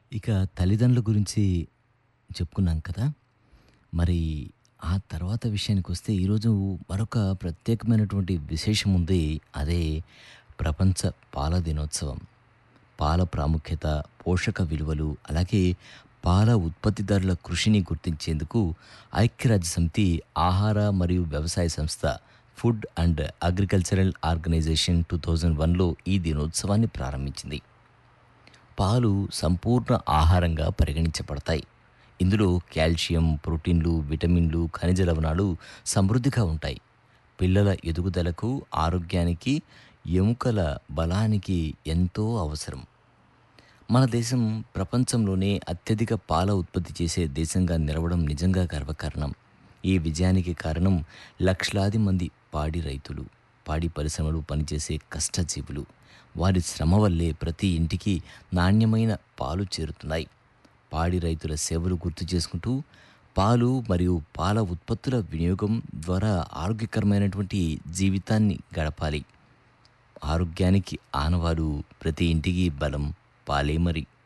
ఇక తల్లిదండ్రుల గురించి చెప్పుకున్నాం కదా! మరి ఆ తర్వాత విషయానికొస్తే ఈరోజు మరొక ప్రత్యేకమైనటువంటి విశేషం ఉంది. అదే ప్రపంచ పాల దినోత్సవం. పాల ప్రాముఖ్యత, పోషక విలువలు, అలాగే పాల ఉత్పత్తిదారుల కృషిని గుర్తించేందుకు ఐక్యరాజ్యసమితి ఆహార మరియు వ్యవసాయ సంస్థ ఫుడ్ అండ్ అగ్రికల్చరల్ ఆర్గనైజేషన్ 2001లో ఈ దినోత్సవాన్ని ప్రారంభించింది. పాలు సంపూర్ణ ఆహారంగా పరిగణించబడతాయి. ఇందులో కాల్షియం, ప్రోటీన్లు, విటమిన్లు, ఖనిజ లవణాలు సమృద్ధిగా ఉంటాయి. పిల్లల ఎదుగుదలకు, ఆరోగ్యానికి, ఎముకల బలానికి ఎంతో అవసరం. మన దేశం ప్రపంచంలోనే అత్యధిక పాల ఉత్పత్తి చేసే దేశంగా నిలవడం నిజంగా గర్వకారణం. ఈ విజయానికి కారణం లక్షలాది మంది పాడి రైతులు, పాడి పరిశ్రమలో పనిచేసే కష్టజీవులు. వారి శ్రమ వల్లే ప్రతి ఇంటికి నాణ్యమైన పాలు చేరుతున్నాయి. పాడి రైతుల సేవలు గుర్తు చేసుకుంటూ పాలు మరియు పాల ఉత్పత్తుల వినియోగం ద్వారా ఆరోగ్యకరమైనటువంటి జీవితాన్ని గడపాలి. ఆరోగ్యానికి ఆనవాలు ప్రతి ఇంటికి బలం పాలే మరి.